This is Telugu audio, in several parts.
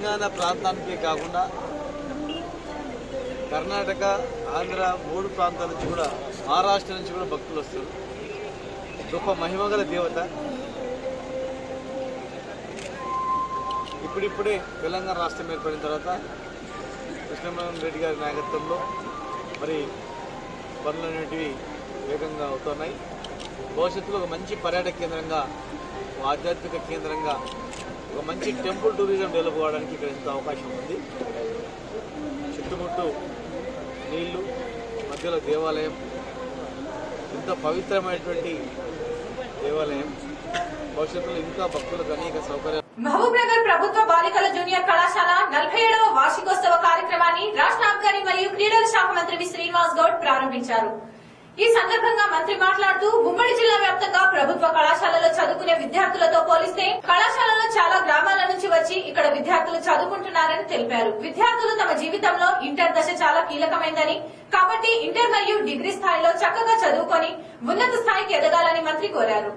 తెలంగాణ ప్రాంతానికి కాకుండా కర్ణాటక ఆంధ్ర మూడు ప్రాంతాల నుంచి కూడా మహారాష్ట్ర నుంచి కూడా భక్తులు వస్తారు గొప్ప మహిమగల దేవత ఇప్పుడిప్పుడే తెలంగాణ రాష్ట్రం ఏర్పడిన తర్వాత కృష్ణమోహన్ రెడ్డి గారి నాయకత్వంలో మరి పనులు అనేటివి వేగంగా అవుతున్నాయి భవిష్యత్తులో ఒక మంచి పర్యాటక కేంద్రంగా ఒక ఆధ్యాత్మిక కేంద్రంగా ఒక మంచి టెంపుల్ టూరిజం డెవలప్ అవ్వడానికి ఇక్కడ ఎంతో అవకాశం ఉంది చుట్టుముట్టు నీళ్లు మధ్యలో దేవాలయం ఎంతో పవిత్రమైనటువంటి దేవాలయం భవిష్యత్తులో ఇంకా భక్తులకు అనేక సౌకర్యాలు మహబూబ్ నగర్ ప్రభుత్వ బాలికల జూనియర్ కళాశాల నలభై ఏడవ వార్షికోత్సవ కార్యక్రమాన్ని రాష్ట్ర అబ్కారీ మరియు క్రీడల శాఖ మంత్రి వి శ్రీనివాస్ గౌడ్ ప్రారంభించారు ఈ సందర్భంగా మంత్రి మాట్లాడుతూ ఉమ్మడి జిల్లా వ్యాప్తంగా ప్రభుత్వ కళాశాలలో చదువుకునే విద్యార్థులతో పోలిస్తే కళాశాలలో చాలా గ్రామాల నుంచి వచ్చి ఇక్కడ విద్యార్థులు చదువుకుంటున్నారని తెలిపారు విద్యార్థులు తమ జీవితంలో ఇంటర్ దశ చాలా కీలకమైందని కాబట్టి ఇంటర్ మరియు డిగ్రీ స్థాయిలో చక్కగా చదువుకొని ఉన్నత స్థాయికి ఎదగాలని మంత్రి కోరారు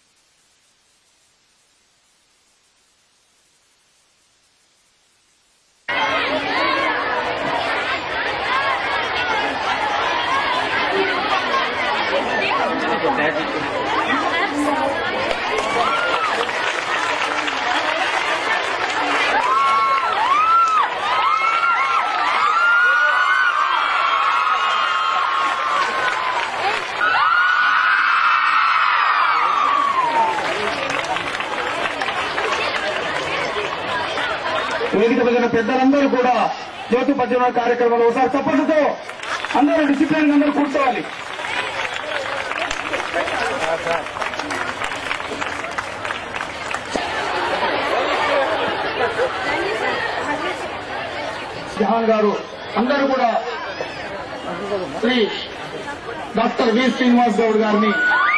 వేదిక మీద ఉన్న పెద్దలందరూ కూడా జ్యోతి పద్యమ కార్యక్రమంలో ఒకసారి తప్పటితో అందరూ డిసిప్లిన్ అందరూ కూర్చోవాలి జహాన్ గారు అందరూ కూడా శ్రీ డాక్టర్ వి శ్రీనివాస్ గౌడ్ గారిని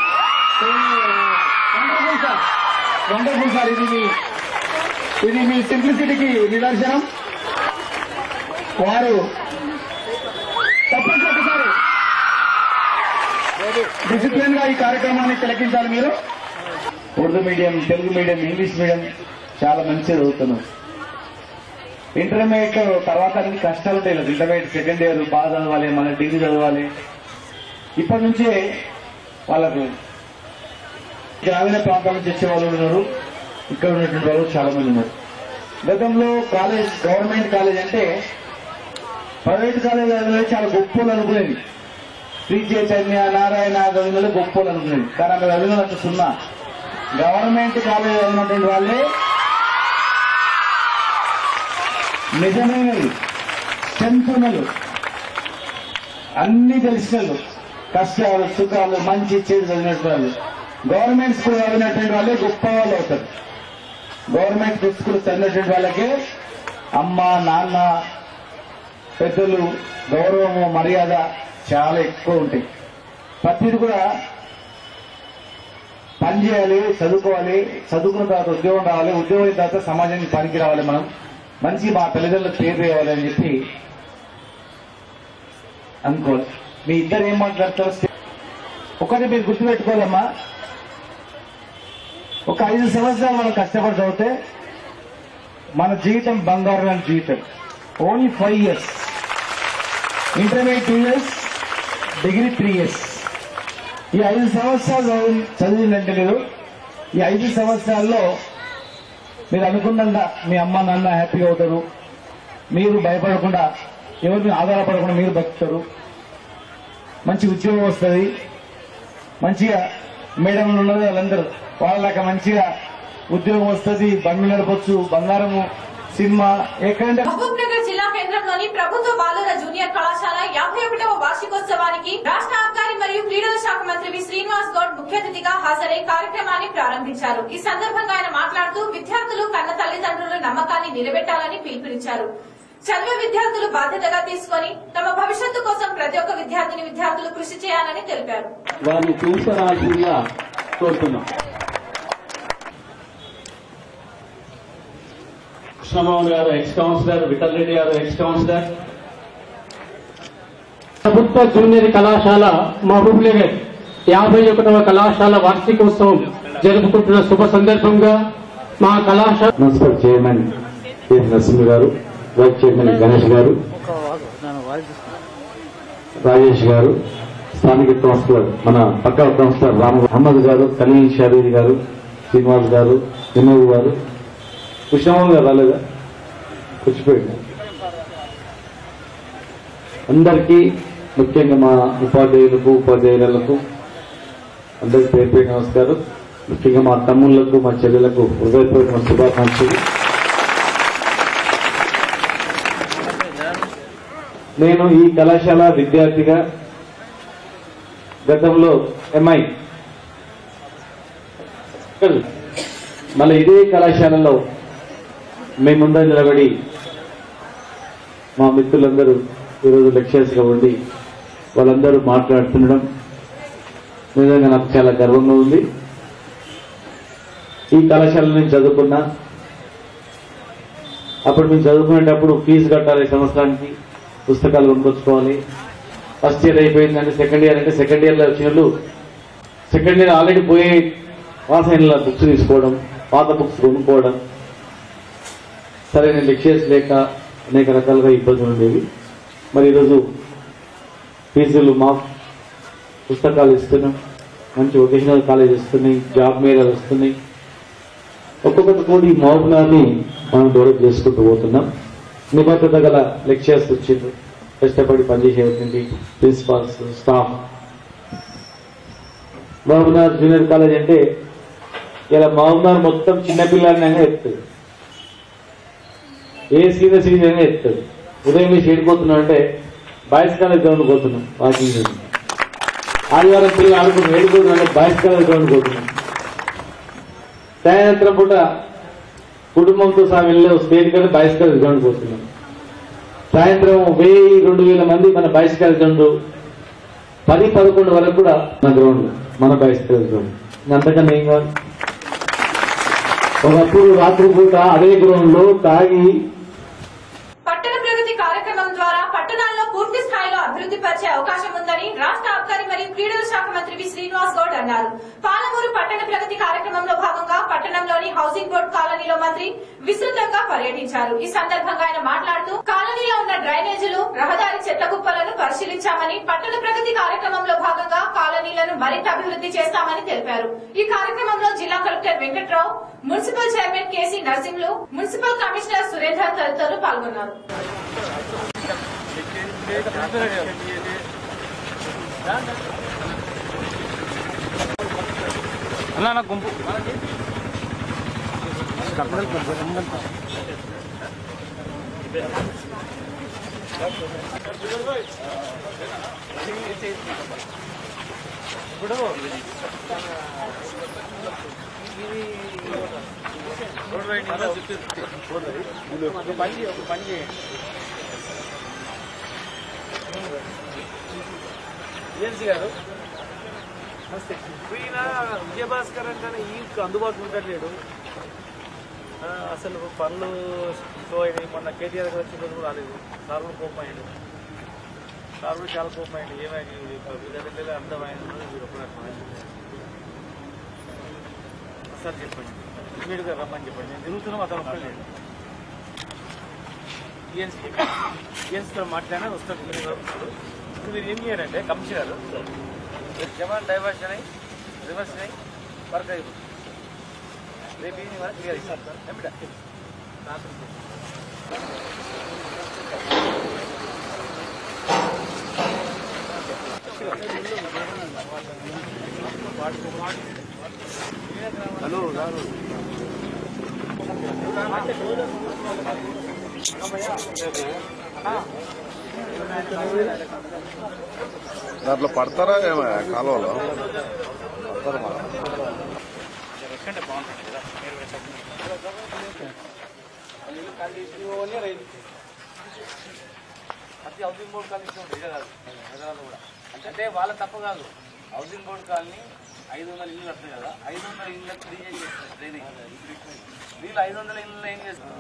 వండర్ఫుల్ సార్ వండర్ఫుల్ సార్ ఇది మీ ఇది మీ సింప్లిసిటీకి నిదర్శనం వారు తప్పకుండా ఒకసారి డిసిప్లిన్ గా ఈ కార్యక్రమాన్ని తిలకించాలి మీరు Urdu medium Telugu medium English medium చాలా మంచిగా చదువుతున్నారు ఇంటర్మీడియట్ తర్వాత అన్ని కష్టాలు ఉంటాయి ఇలా ఇంటర్మీడియట్ సెకండ్ ఇయర్ బాగా చదవాలి మళ్ళీ డిగ్రీ చదవాలి ఇప్పటి నుంచే వాళ్ళకు గ్రామీణ ప్రాంతాల నుంచి వచ్చే వాళ్ళు ఉన్నారు ఇక్కడ ఉన్నటువంటి వాళ్ళు చాలా మంది ఉన్నారు గతంలో కాలేజ్ గవర్నమెంట్ కాలేజ్ అంటే ప్రైవేట్ కాలేజ్ అనేది చాలా గొప్పలు అనుకునేది శ్రీ చైతన్య నారాయణ చదివిన గొప్పలు అనుకునేది కానీ అక్కడ చదివినంత సున్నా గవర్నమెంట్ కాలేజ్ చదివినటువంటి వాళ్ళే నిజమైనది స్ట్రెంత్ ఉన్నలు అన్ని తెలిసిన వాళ్ళు కష్టాలు సుఖాలు మంచి చెడు చదివినటువంటి వాళ్ళు గవర్నమెంట్ స్కూల్ చదివినటువంటి వాళ్ళే గొప్ప వాళ్ళు అవుతారు గవర్నమెంట్ స్కూల్ చదివినటువంటి వాళ్ళకే అమ్మ నాన్న పెద్దలు గౌరవము మర్యాద చాలా ఎక్కువ ఉంటాయి ప్రతిది కూడా పని చేయాలి చదువుకోవాలి చదువుకున్న తర్వాత ఉద్యోగం రావాలి ఉద్యోగం అయిన తర్వాత సమాజానికి పనికి రావాలి మనం మంచి మా తల్లిదండ్రులకు పేరు తేవాలి అని చెప్పి అనుకోవాలి మీ ఇద్దరు ఏం మాట్లాడతారు ఒకటి మీరు గుర్తుపెట్టుకోవాలమ్మా ఒక ఐదు సంవత్సరాలు మనం కష్టపడి చదివితే మన జీవితం బంగారు లాంటి జీవితం only five years intermediate two years degree three years ఈ ఐదు సంవత్సరాలు చదివి- చదివిందంటే మీరు ఈ ఐదు సంవత్సరాల్లో మీరు అనుకున్నంత మీ అమ్మ నాన్న హ్యాపీగా అవుతారు మీరు భయపడకుండా ఎవరి మీద ఆధారపడకుండా మీరు బతుకుతారు మంచి ఉద్యోగం వస్తుంది మంచిగా మేడంలు ఉన్నారు వాళ్ళందరూ వాళ్ళకి మంచిగా ఉద్యోగం వస్తుంది బండ్లు నడపచ్చు బంగారము సినిమా ఎక్కడంటే మహబూబ్ నగర్ జిల్లా కేంద్రంలోని ప్రభుత్వ బాలుర జూనియర్ కళాశాల యాభై ఒకటవ వార్షికోత్సవానికి రాష్ట్ర అబ్కారీ మరియు క్రీడల శాఖ మంత్రి వి శ్రీనివాస్ గౌడ్ ముఖ్య అతిథిగా హాజరై కార్యక్రమాన్ని ప్రారంభించారు ఈ సందర్భంగా ఆయన మాట్లాడుతూ విద్యార్థులు కన్న తల్లిదండ్రుల నమ్మకాన్ని నిలబెట్టాలని పిలుపునిచ్చారు చదివే విద్యార్థులు బాధ్యతగా తీసుకొని తమ భవిష్యత్తు కోసం ప్రతి ఒక్క విద్యార్థిని విద్యార్థులు కృషి చేయాలని తెలిపారు వారిని తీసుకురావాల్సిందిగా కోరుతున్నాం కృష్ణమోహన్ గారు ఎక్స్ కౌన్సిలర్ విఠల్ రెడ్డి గారు ఎక్స్ కౌన్సిలర్ ప్రభుత్వ జూనియర్ కళాశాల మహబూబ్ నగర్ యాభై ఒకటవ కళాశాల వార్షికోత్సవం జరుపుకుంటున్న శుభ సందర్భంగా మా కళాశాల మున్సిపల్ చైర్మన్ కె నరసింహ గారు వైస్ చైర్మన్ గణేష్ గారు రాజేష్ గారు స్థానిక కౌన్సిలర్ మన పక్క కౌన్సిలర్ రామ్ అహ్మద్ గారు కలీల్ షాబీర్ గారు శ్రీనివాస్ గారు వినోద్ గారు కృష్ణమోహన్ గారు రాలేదా కూర్చిపోయింది అందరికీ ముఖ్యంగా మా ఉపాధ్యాయులకు ఉపాధ్యాయులకు అందరికీ పేరు పేరు నమస్కారం ముఖ్యంగా మా తమ్ముళ్లకు మా చెల్లెలకు హృదయపూర్వక శుభాకాంక్షలు నేను ఈ కళాశాల విద్యార్థిగా గతంలో ఎంఐ మళ్ళీ ఇదే కళాశాలలో మేముందర నిలబడి మా మిత్రులందరూ ఈరోజు లెక్చర్స్ గా ఉండి వాళ్ళందరూ మాట్లాడుతుండడం నిజంగా నాకు చాలా గర్వంగా ఉంది ఈ కళాశాల నేను చదువుకున్నా అప్పుడు మేము చదువుకునేటప్పుడు ఫీజు కట్టాలి సంవత్సరానికి పుస్తకాలు కొనుక్కొచ్చుకోవాలి ఫస్ట్ ఇయర్ అయిపోయిందంటే సెకండ్ ఇయర్ అంటే సెకండ్ ఇయర్లో వచ్చిన వాళ్ళు సెకండ్ ఇయర్ ఆల్రెడీ పోయే వాసనల బుక్స్ తీసుకోవడం పాత బుక్స్ కొనుక్కోవడం సరైన లెక్చర్స్ లేక అనేక రకాలుగా ఇబ్బందులు ఉండేవి మరి ఈరోజు ఫీజులు మా పుస్తకాలు ఇస్తున్నాం మంచి వొకేషనల్ కాలేజ్ ఇస్తున్నాయి జాబ్ మేళాలు వస్తున్నాయి ఒక్కొక్కటి కూడా ఈ మహబూబ్నాన్ని మనం డెవలప్ చేసుకుంటూ పోతున్నాం నిబద్ధత గల లెక్చర్స్ వచ్చిండ్రు కష్టపడి పనిచేసేటువంటి principals staff Mahabubnath junior college అంటే ఇలా మహబూబ్నాథ్ మొత్తం చిన్నపిల్లలని అయినా ఎత్తుంది ఏ సీనియర్ సిటిజన్ అయినా ఎత్తుంది ఉదయం మీరు చేడిపోతున్నాం అంటే బాయ్స్ కాలేజ్ గ్రౌండ్ పోతున్నాం వాకింగ్ చేసి. ఆదివారం పిల్లలు ఆడుకుని ఏడుకున్నాం అంటే బాయ్స్ కాలేజ్ గ్రౌండ్ పోతున్నాం సాయంత్రం పూట కుటుంబంతో సహా వెళ్ళే స్టేట్ కంటే బాయ్స్ కాలేజ్ గ్రౌండ్ పోతున్నాం సాయంత్రం వెయ్యి రెండు వేల మంది మన బాయ్స్ కాలేజ్ గ్రౌండ్ పది పదకొండు వరకు కూడా మన గ్రౌండ్ మన బాయ్స్ కాలేజ్ గ్రౌండ్ ఇంకా అంతకన్నా ఏం కాదు ఒకప్పుడు రాత్రి పూట అదే గ్రౌండ్ లో తాగి పట్టణ ప్రగతి కార్యక్రమం ద్వారా పట్టణాల్లో పూర్తి స్థాయిలో అభివృద్ధి పరిచే అవకాశం ఉందని రాష్ట్ర అబ్కారీ మరియు క్రీడల శాఖ మంత్రి వి శ్రీనివాస్ గౌడ్ అన్నారు పాలమూరు పట్టణ ప్రగతి కార్యక్రమంలో భాగంగా పట్టణంలోని హౌసింగ్ బోర్డు కాలనీలో మంత్రి విస్తృతంగా పర్యటించారు ఈ సందర్భంగా ఆయన మాట్లాడుతూ కాలనీలో ఉన్న డ్రైనేజీలు రహదారి చెత్త కుప్పలను పరిశీలించామని పట్టణ ప్రగతి కార్యక్రమంలో భాగంగా కాలనీలను మరింత అభివృద్ధి చేస్తామని తెలిపారు ఈ కార్యక్రమంలో జిల్లా collector Venkatrao municipal chairman KC Narsimhulu municipal commissioner Surender తదితరులు పాల్గొన్నారు ఏఎన్సీ గారు నమస్తే ఈయన విజయభాస్కర్ అంటే ఈ అందుబాటులో ఉండట్లేడు ఆ, అసలు పనులు స్లో అయినాయి మొన్న కేటీఆర్ గారు వచ్చిన రోజు కూడా రాలేదు సార్ కూడా కోపం అయ్యాడు సార్ కూడా చాలా కోపం అయ్యాడు ఏమైంది విజయదల్లే అందమైంది మీరు ఒప్పుకున్నట్టు సార్ చెప్పండి ఇమీడియట్గా రమ్మని చెప్పండి నేను తిరుగుతున్నాం అతను ఒక్కలేదు ఈఎన్సీ ఈఎన్సీతో మాట్లాడినా వస్తారు మీరు వస్తారు. ఇప్పుడు మీరు ఏం చేయాలంటే కమిషనర్ జవాన్ డైవర్షన్ అయ్యి రివర్స్ అయ్యి వర్క్ అయిపోతుంది రేపు ఈవినింగ్ వరకు క్లియర్ ఇస్తారు సార్ ఎప్పుడ హలో రారు దాంట్లో పడతారా ఏమో కాలువలో పడతారా మరి? అది హౌసింగ్ బోర్డు కాలనీ ఉంటుంది ఇదే కాదు హైదరాబాద్ కూడా అంటే వాళ్ళ తప్ప కాదు హౌసింగ్ బోర్డు కాలనీ ఐదు వందల ఇల్లు కట్టాయి కదా ఐదు వందల ఇల్లు ఫ్రీ చేస్తారు ట్రైనింగ్ వీళ్ళు ఐదు వందల ఇల్లు ఏం చేస్తారు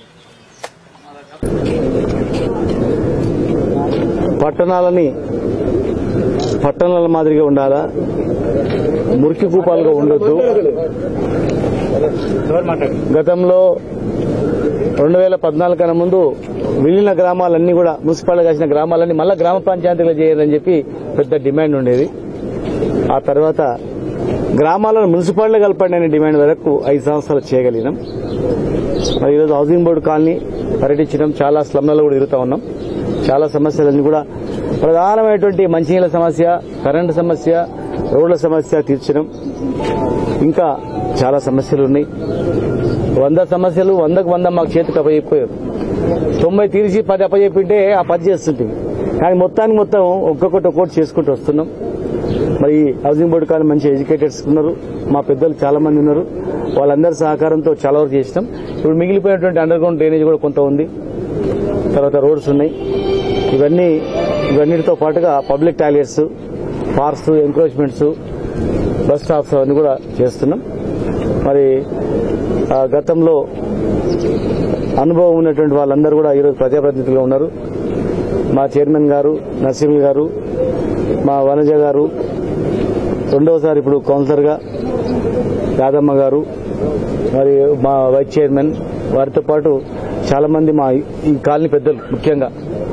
పట్టణాలని పట్టణాల మాదిరిగా ఉండాలా మురికి కూపాలుగా ఉండొద్దు గతంలో రెండు వేల పద్నాలుగు కన్నా ముందు విలీన గ్రామాలన్నీ కూడా మున్సిపాలిటీ కాసిన గ్రామాలన్నీ మళ్ళా గ్రామ పంచాయతీలు చేయాలని చెప్పి పెద్ద డిమాండ్ ఉండేది ఆ తర్వాత గ్రామాలను మున్సిపాలిటీ కలపండి అనే డిమాండ్ వరకు ఐదు సంవత్సరాలు చేయగలిగినాం మరి ఈరోజు హౌసింగ్ బోర్డు కాలనీ పర్యటించడం చాలా స్లమ్లలో కూడా తిరుగుతా ఉన్నాం చాలా సమస్యలన్నీ కూడా ప్రధానమైనటువంటి మంచినీళ్ళ సమస్య కరెంటు సమస్య రోడ్ల సమస్య తీర్చడం ఇంకా చాలా సమస్యలు ఉన్నాయి వంద సమస్యలు వందకు వంద మాకు చేతికి అప్పచెప్పారు తొంభై తీర్చి పది అప్పచెప్పింటే ఆ పది చేస్తుంటుంది కానీ మొత్తానికి మొత్తం ఒక్కొక్కటి ఒక్కొక్కటి చేసుకుంటూ వస్తున్నాం మరి హౌసింగ్ బోర్డు కానీ మంచి ఎడ్యుకేటెడ్స్ ఉన్నారు మా పెద్దలు చాలా మంది ఉన్నారు వాళ్ళందరి సహకారంతో చాలా వరకు చేసినాం ఇప్పుడు మిగిలిపోయినటువంటి అండర్ గ్రౌండ్ డ్రైనేజ్ కూడా కొంత ఉంది తర్వాత రోడ్స్ ఉన్నాయి ఇవన్నీ ఇవన్నిటితో పాటుగా public toilets parks encroachments bus stops అవన్నీ కూడా చేస్తున్నాం మరి ఆ, గతంలో అనుభవం ఉన్నటువంటి వాళ్ళందరూ కూడా ఈరోజు ప్రజాప్రతినిధులుగా ఉన్నారు మా చైర్మన్ గారు నరసింహ గారు మా వనజ గారు రెండవసారి ఇప్పుడు కౌన్సిలర్గా యాదమ్మ గారు మరి మా వైస్ చైర్మన్ వారితో పాటు చాలా మంది మా ఈ కాలనీ పెద్దలు ముఖ్యంగా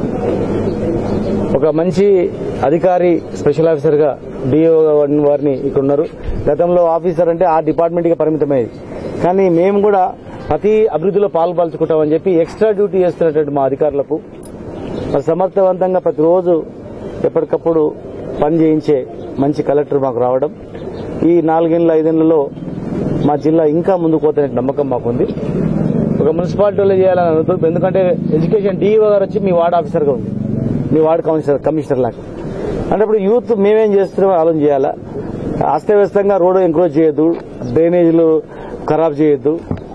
ఒక మంచి అధికారి స్పెషల్ ఆఫీసర్ గా డిఓ వారిని ఇక్కడ ఉన్నారు గతంలో ఆఫీసర్ అంటే ఆ డిపార్ట్మెంట్ కి పరిమితమయ్యేది కానీ మేము కూడా ప్రతి అభివృద్ధిలో పాల్పంచుకుంటామని చెప్పి ఎక్స్ట్రా డ్యూటీ చేస్తున్నటువంటి మా అధికారులకు మరి సమర్థవంతంగా ప్రతిరోజు ఎప్పటికప్పుడు పని చేయించే మంచి కలెక్టర్ మాకు రావడం ఈ నాలుగేళ్ల ఐదేళ్లలో మా జిల్లా ఇంకా ముందుకు పోతున్న నమ్మకం మాకుంది ఒక మున్సిపాలిటీలో చేయాలని అనుకుంటున్నాం ఎందుకంటే ఎడ్యుకేషన్ డిఈఓ గారు వచ్చి మీ వార్డ్ ఆఫీసర్గా ఉంది మీ వార్డ్ కమిషనర్ కమిషనర్ లాగా అంటే ఇప్పుడు యూత్ మేమేం చేస్తున్నామో ఆలోచన చేయాలా అస్తవ్యస్తంగా రోడ్డు ఎంక్రోచ్ చేయొద్దు డ్రైనేజీలు ఖరాబ్ చేయొద్దు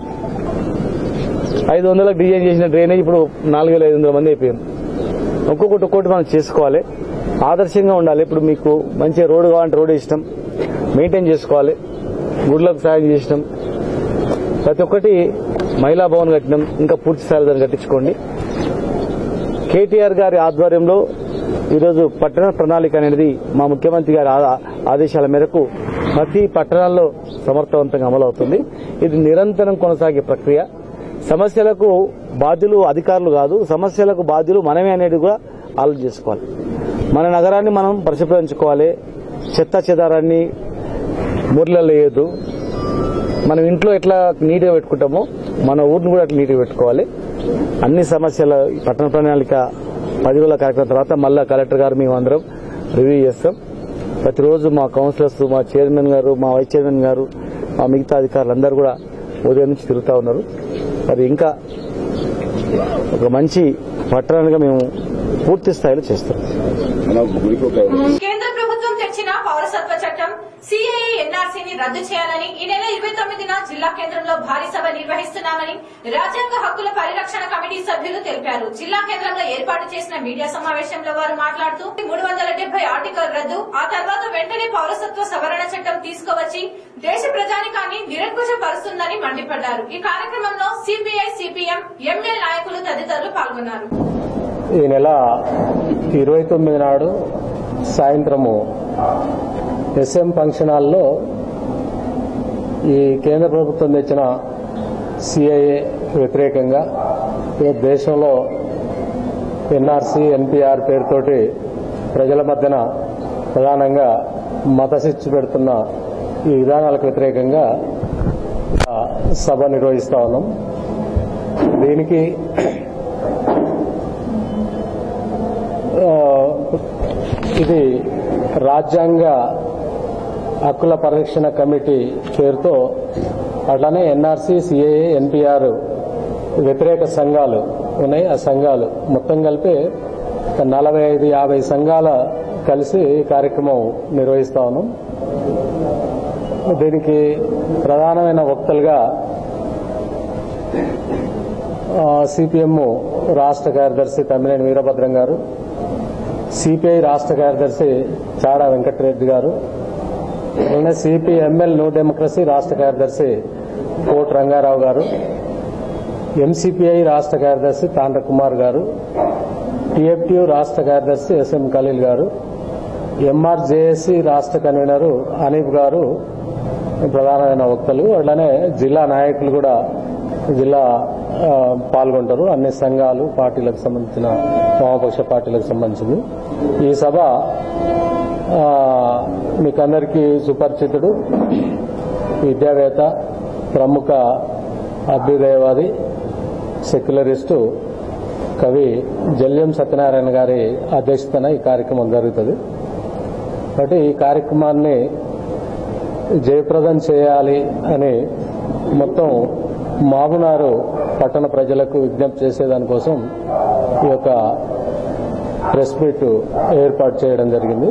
ఐదు వందలకు డిజైన్ చేసిన డ్రైనేజ్ ఇప్పుడు నాలుగు వేల ఐదు వందల మంది అయిపోయింది ఒక్కొక్కటి ఒక్కొక్కటి మనం చేసుకోవాలి ఆదర్శంగా ఉండాలి ఇప్పుడు మీకు మంచి రోడ్డు కావాలంటే రోడ్డు ఇష్టం మెయింటైన్ చేసుకోవాలి గుడ్లకు సాయం చేసినాం ప్రతి ఒక్కటి మహిళా భవన్ కట్టినాం ఇంకా పూర్తి స్థాయిలో దాన్ని కట్టించుకోండి కేటీఆర్ గారి ఆధ్వర్యంలో ఈరోజు పట్టణ ప్రణాళిక అనేది మా ముఖ్యమంత్రి గారి ఆ- ఆదేశాల మేరకు ప్రతి పట్టణాల్లో సమర్థవంతంగా అమలవుతుంది ఇది నిరంతరం కొనసాగే ప్రక్రియ సమస్యలకు బాధ్యులు అధికారులు కాదు సమస్యలకు బాధ్యులు మనమే అనేది కూడా ఆలోచన చేసుకోవాలి మన నగరాన్ని మనం పరిశుభ్రించుకోవాలి చెత్త చెదారాన్ని మురిలలో వేయద్దు మనం ఇంట్లో ఎట్లా నీట్గా పెట్టుకుంటామో మన ఊరిని కూడా అట్లా నీట్గా పెట్టుకోవాలి అన్ని సమస్యల ఈ పట్టణ ప్రణాళిక పది రోజుల కార్యక్రమం తర్వాత మళ్ళా కలెక్టర్ గారు మేము అందరం రివ్యూ చేస్తాం ప్రతిరోజు మా కౌన్సిలర్స్ మా చైర్మన్ గారు మా వైస్ చైర్మన్ గారు మా మిగతా అధికారులు అందరూ కూడా ఉదయం నుంచి తిరుగుతూ ఉన్నారు మరి ఇంకా ఒక మంచి పట్టణాలుగా మేము పూర్తి స్థాయిలో చేస్తాం కేంద్ర ప్రభుత్వం తెచ్చిన పౌరసత్వ చట్టం సిఏఏ ఎన్ఆర్సీని రద్దు చేయాలని ఈ నెల ఇరవై తొమ్మిదిన జిల్లా కేంద్రంలో భారీ సభ నిర్వహిస్తున్నామని రాజ్యాంగ హక్కుల పరిరక్షణ కమిటీ సభ్యులు తెలిపారు జిల్లా కేంద్రంలో ఏర్పాటు చేసిన మీడియా సమావేశంలో వారు మాట్లాడుతూ మూడు వందల డెబ్బై ఆర్టికల్ రద్దు ఆ తర్వాత వెంటనే పౌరసత్వ సవరణ చట్టం తీసుకువచ్చి దేశ ప్రజానికాన్ని నిరంకుశపరుస్తుందని మండిపడ్డారు ఈ కార్యక్రమంలో సిపిఐ సిపిఎం ఎంఎల్ నాయకులు తదితరులు పాల్గొన్నారు ఈ నెల ఇరవై తొమ్మిది నాడు సాయంత్రము ఎస్ఎం ఫంక్షన్ హాల్లో ఈ కేంద్ర ప్రభుత్వం తెచ్చిన సిఐఏ వ్యతిరేకంగా ఈ దేశంలో ఎన్ఆర్సీ ఎన్పిఆర్ పేరుతోటి ప్రజల మధ్యన ప్రధానంగా మత శిక్ష పెడుతున్న ఈ విధానాలకు వ్యతిరేకంగా ఆ, సభ నిర్వహిస్తా ఉన్నాం దీనికి ఆ, ఇది రాజ్యాంగ హక్కుల పరిరక్షణ కమిటీ పేరుతో అట్లానే ఎన్ఆర్సీ సిఏఏ ఎన్పిఆర్ వ్యతిరేక సంఘాలు ఉన్నాయి ఆ సంఘాలు మొత్తం కలిపి ఒక నలభై ఐదు యాభై సంఘాల కలిసి ఈ కార్యక్రమం నిర్వహిస్తా ఉన్నాం దీనికి ప్రధానమైన వక్తలుగా సిపిఎం రాష్ట్ర కార్యదర్శి తమ్మినేని వీరభద్రం గారు సిపిఐ రాష్ట్ర కార్యదర్శి చాడా వెంకటరెడ్డి గారు అలానే సిపిఎంఎల్ న్యూ డెమోక్రసీ రాష్ట్ర కార్యదర్శి కోట్ రంగారావు గారు ఎంసిపిఐ రాష్ట్ర కార్యదర్శి తాండ్ర కుమార్ గారు టిఎఫ్టియు రాష్ట్ర కార్యదర్శి ఎస్ఎం ఖలీల్ గారు ఎంఆర్జేఏసీ రాష్ట్ర కన్వీనర్ అనీఫ్ గారు ప్రధానమైన వక్తలు అట్లానే జిల్లా నాయకులు కూడా జిల్లా ఆ, పాల్గొంటారు అన్ని సంఘాలు పార్టీలకు సంబంధించిన వామపక్ష పార్టీలకు సంబంధించింది ఈ సభ ఆ, మీకందరికీ సుపరిచితుడు విద్యావేత్త ప్రముఖ అభ్యుదయవాది సెక్యులరిస్టు కవి జల్యం సత్యనారాయణ గారి అధ్యక్షతన ఈ కార్యక్రమం జరుగుతుంది కాబట్టి ఈ కార్యక్రమాన్ని జయప్రదం చేయాలి అని మొత్తం మామునారు పట్టణ ప్రజలకు విజ్ఞప్తి చేసేదానికోసం ఈ యొక్క ప్రెస్ మీట్ ఏర్పాటు చేయడం జరిగింది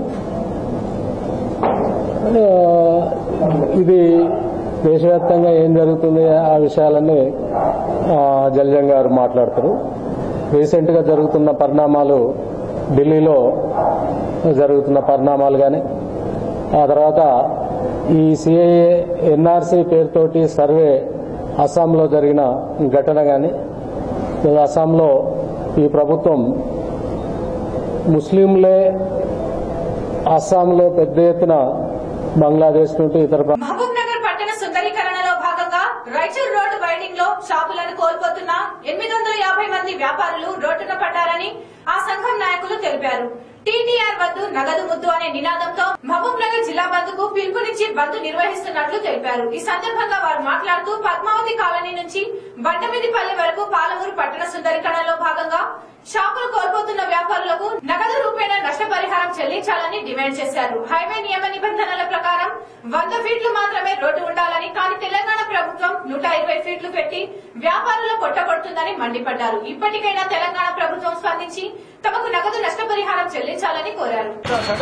ఆ, ఇది దేశవ్యాప్తంగా ఏం జరుగుతుంది ఆ విషయాలన్నీ ఆ, జల్జం గారు మాట్లాడతారు రీసెంట్ గా జరుగుతున్న పరిణామాలు ఢిల్లీలో జరుగుతున్న పరిణామాలు కానీ ఆ తర్వాత ఈ సిఐఏ ఎన్ఆర్సీ పేరుతోటి సర్వే అస్సాంలో జరిగిన ఘటన కానీ అస్సాంలో ఈ ప్రభుత్వం ముస్లింలే అస్సాంలో పెద్ద ఎత్తున బంగ్లాదేశ్ నుండి ఇతర ప్రా- మహబూబ్ నగర్ పట్టణ సుందరీకరణలో భాగంగా రైచూర్ రోడ్డు వైడింగ్ లో షాపులను కోల్పోతున్న ఎనిమిది వందల యాభై మంది వ్యాపారులు రోడ్డున పడ్డారని ఆ సంఘం నాయకులు తెలిపారు టీటీఆర్ వద్దు నగదు ముద్దు అనే నినాదంతో మహబూబ్ నగర్ జిల్లా బంద్ కు పిలుపునిచ్చి బంద్ నిర్వహిస్తున్నట్లు తెలిపారు ఈ సందర్భంగా వారు మాట్లాడుతూ పద్మావతి కాలనీ నుంచి బండమిదిపల్లి వరకు పాలమూరు పట్టణ సుందరీకరణలో భాగంగా షాపులు కోల్పోతున్న వ్యాపారులకు నగదు రూపేణ నష్టపరిహారం చెల్లించాలని డిమాండ్ చేశారు హైవే నియమ నిబంధనల ప్రకారం వంద ఫీట్లు మాత్రమే రోడ్డు ఉండాలని కానీ తెలంగాణ ప్రభుత్వం నూట ఇరవై ఫీట్లు పెట్టి వ్యాపారులు కొట్టగొడుతుందని మండిపడ్డారు ఇప్పటికైనా తెలంగాణ ప్రభుత్వం స్పందించి తమకు నగదు నష్టపరిహారం చెల్లించాలని కోరారు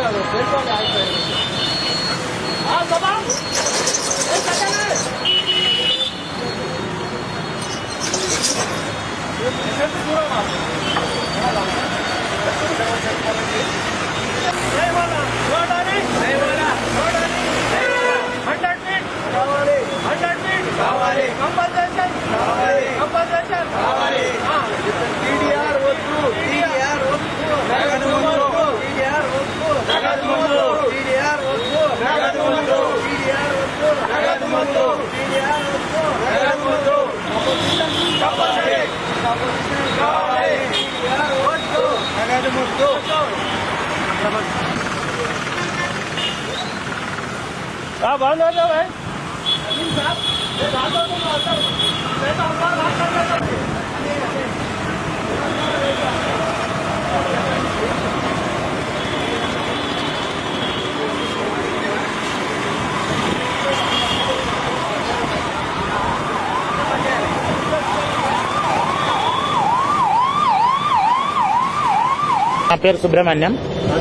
నా పేరు సుబ్రహ్మణ్యం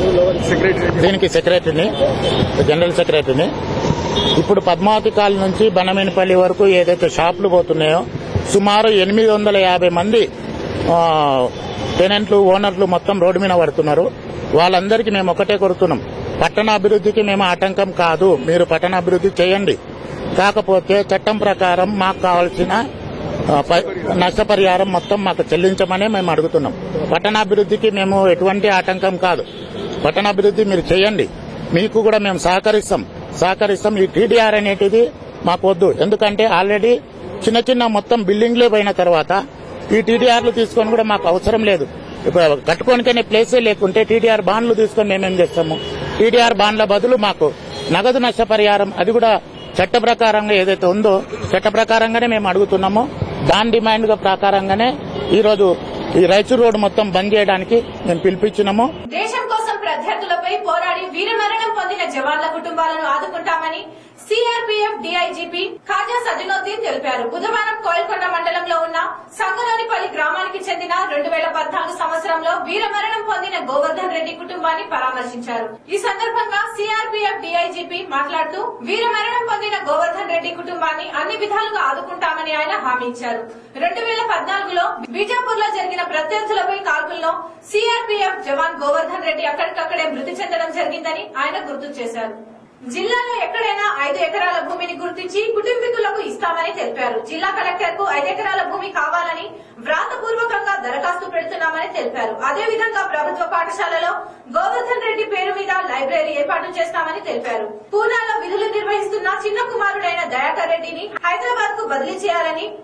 దీనికి సెక్రటరీని జనరల్ సెక్రటరీని ఇప్పుడు పద్మావతి కాలనీ నుంచి బనమేనిపల్లి వరకు ఏదైతే షాపులు పోతున్నాయో సుమారు ఎనిమిది వందల యాభై మంది ఆ, టెనెంట్లు ఓనర్లు మొత్తం రోడ్డు మీద పడుతున్నారు వాళ్ళందరికీ మేము ఒకటే కోరుతున్నాం పట్టణాభివృద్ధికి మేము ఆటంకం కాదు మీరు పట్టణాభివృద్ధి చేయండి కాకపోతే చట్టం ప్రకారం మాకు కావాల్సిన ఆ, ప- నష్టపరిహారం మొత్తం మాకు చెల్లించమనే మేము అడుగుతున్నాం పట్టణాభివృద్ధికి మేము ఎటువంటి ఆటంకం కాదు పట్టణాభివృద్ధి మీరు చేయండి మీకు కూడా మేము సహకరిస్తాం సహకరిస్తాం ఈ టీడీఆర్ అనేటిది మాకు వద్దు ఎందుకంటే ఆల్రెడీ చిన్న చిన్న మొత్తం బిల్డింగ్లే పోయిన తర్వాత ఈ టీడీఆర్లు తీసుకొని కూడా మాకు అవసరం లేదు ఇప్పుడు కట్టుకోనికనే ప్లేసే లేకుంటే టీడీఆర్ బాండ్లు తీసుకొని మేమేం చేస్తాము టీడీఆర్ బాండ్ల బదులు మాకు నగదు నష్టపరిహారం అది కూడా చట్ట ప్రకారంగా ఏదైతే ఉందో చట్ట ప్రకారంగానే మేము అడుగుతున్నామో దాని డిమాండ్ ప్రకారంగానే ఈ రోజు ఈ రైచూర్ రోడ్డు మొత్తం బంద్ చేయడానికి మేము పిలిపించినాము దేశం కోసం ప్రత్యర్థులపై పోరాడి వీరమరణం పొందిన జవాన్ల కుటుంబాలను ఆదుకుంటామని సిఆర్పీఎఫ్ డీఐజీపీ ఖాజా సజనుద్దీన్ తెలిపారు బుధవారం కోయల్కొండ మండలంలో ఉన్న సంగలోనిపల్లి గ్రామానికి చెందిన రెండు వేల పద్నాలుగు సంవత్సరంలో వీరమరణం పొందిన గోవర్ధన్ రెడ్డి కుటుంబాన్ని పరామర్శించారు ఈ సందర్భంగా సిఆర్పీఎఫ్ డీఐజీపీ మాట్లాడుతూ వీరమరణం పొందిన గోవర్ధన్ రెడ్డి కుటుంబాన్ని అన్ని విధాలుగా ఆదుకుంటామని ఆయన హామీ ఇచ్చారు రెండు వేల పద్నాలుగులో బీజాపూర్ లో జరిగిన ప్రత్యర్థులపై కాల్పుల్లో సిఆర్పీఎఫ్ జవాన్ గోవర్ధన్ రెడ్డి అక్కడికక్కడే మృతి చెందడం జరిగిందని ఆయన గుర్తు చేశారు జిల్లాలో ఎక్కడైనా ఐదు ఎకరాల భూమిని గుర్తించి కుటుంబీకులకు ఇస్తామని తెలిపారు జిల్లా కలెక్టర్ కు ఐదు ఎకరాల భూమి కావాలని వ్రాతపూర్వకంగా దరఖాస్తు పెడుతున్నామని తెలిపారు అదేవిధంగా ప్రభుత్వ పాఠశాలలో గోవర్ధన్ రెడ్డి పేరు మీద లైబ్రరీ ఏర్పాటు చేస్తామని తెలిపారు పూనాలో విధులు నిర్వహిస్తున్న చిన్న కుమారుడైన దయాకర్ రెడ్డిని హైదరాబాద్ కు బదిలీ చేయాలని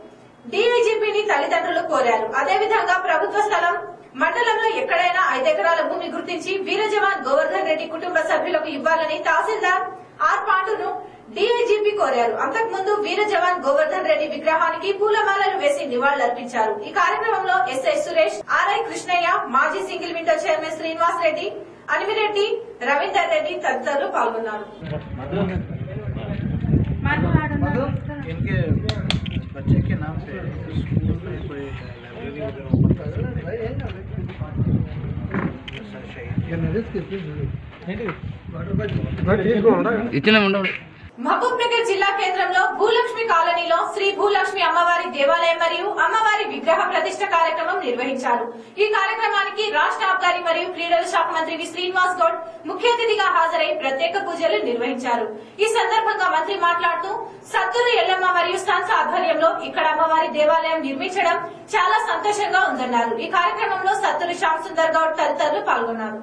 డీఐజీపీని తల్లిదండ్రులు కోరారు అదేవిధంగా ప్రభుత్వ స్థలం మండలంలో ఎక్కడైనా ఐదెకరాల భూమి గుర్తించి వీర జవాన్ గోవర్ధన్ రెడ్డి కుటుంబ సభ్యులకు ఇవ్వాలని తహసీల్దార్ ఆర్ పాండును డీఐజీపీ కోరారు అంతకుముందు వీర జవాన్ గోవర్ధన్ రెడ్డి విగ్రహానికి పూలమాలలు వేసి నివాళులర్పించారు ఈ కార్యక్రమంలో ఎస్ఐ సురేష్ ఆర్ఐ కృష్ణయ్య మాజీ single window chairman Srinivas Reddy Animireddy Ravinder Reddy తదితరులు పాల్గొన్నారు इनके बच्चे के नाम पे स्कूल में कोई लाइब्रेरी वगैरह ओपन कर మహబూబ్ నగర్ జిల్లా కేంద్రంలో భూలక్ష్మి కాలనీలో శ్రీ భూలక్ష్మి అమ్మవారి దేవాలయం మరియు అమ్మవారి విగ్రహ ప్రతిష్ట కార్యక్రమం నిర్వహించారు ఈ కార్యక్రమానికి రాష్ట్ర ఆబ్కారీ మరియు క్రీడల శాఖ మంత్రి వి శ్రీనివాస్ గౌడ్ ముఖ్య అతిథిగా హాజరై ప్రత్యేక పూజలు నిర్వహించారు ఈ సందర్భంగా మంత్రి మాట్లాడుతూ సత్తూరు ఎల్లమ్మ మరియు సన్స్ ఆధ్వర్యంలో ఇక్కడ అమ్మవారి దేవాలయం నిర్మించడం చాలా సంతోషంగా ఉందన్నారు ఈ కార్యక్రమంలో సత్తూరు శ్యామ్ సుందర్ గౌడ్ తదితరులు పాల్గొన్నారు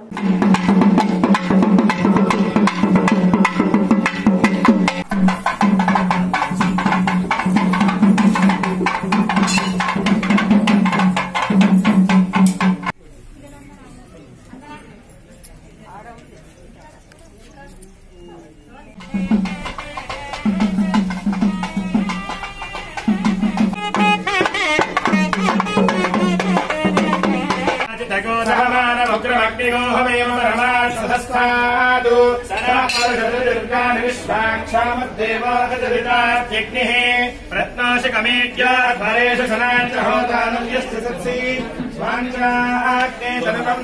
रत्नाशकमेड्याध्वरेषु सनाञ्चहोतानुर्यस्य सत्सि स्वाञ्चाग्ने सर्वम्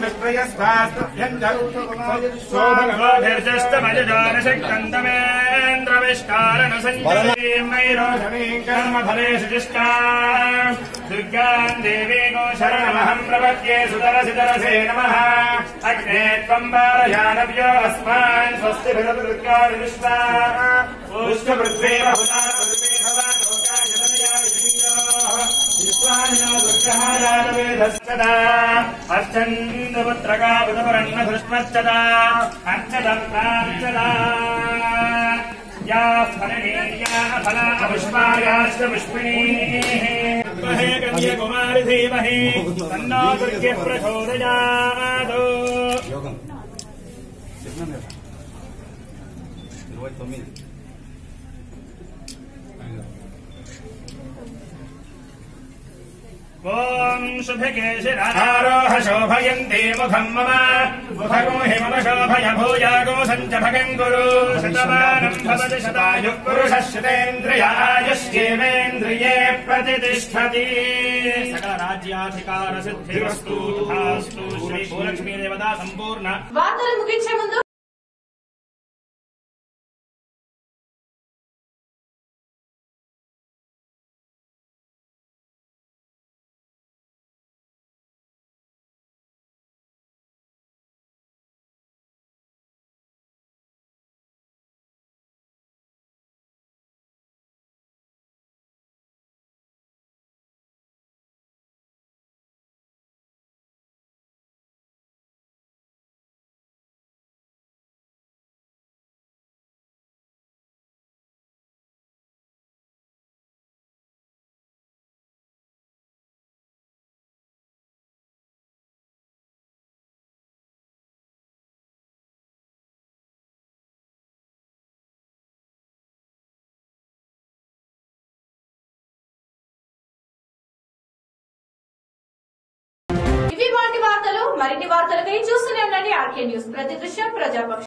विश्वयस्वास्तभ्यञ्जरुष्टमजजानशक्तन्दमेन्द्रविष्कारणसञ्जयीं कर्मफलेषु जिष्टा दुर्गाम् देवी गो शरणमहम् प्रपद्ये सुतरसि तरसे नमः अग्ने त्वम् बालयानव्यो अस्मान् स्वस्ति भगवदुर्गाणि विश्वा पुष्पपृथ्वे बहुनापृथ्वे भवानोकाय जनया विष्णोः विश्वानिनो दुर्गहारावेदस्तदा अर्चन्दपुत्रका बुधपरन्नधृष्मच्चदा अर्चदम् प्रार्चदा या फलनीर्या फला पुष्पायाश्च पुष्पिणीः महे कन्याकुमारि धीमहि तन्नो दुर्गे प्रचोदयात् ॐ शुभकेशिरारोह शोभयन्ते मुखम् मम मुखगो हि मम शोभय भूयागो सञ्च भगम् गुरु शतमानम् भवति शतायुः पुरुषः शतेन्द्रियायुष्येवेन्द्रिये प्रतितिष्ठति सकलराज्याधिकारसिद्धिरस्तु तथास्तु श्री भूलक्ष्मीदेवता सम्पूर्ण వార్తలు ముగించే ముందు ఇవి వాటి వార్తలు మరిన్ని వార్తలకై చూస్తూనే ఉండండి ఆర్కే న్యూస్ ప్రతి దృశ్యం ప్రజాపక్షం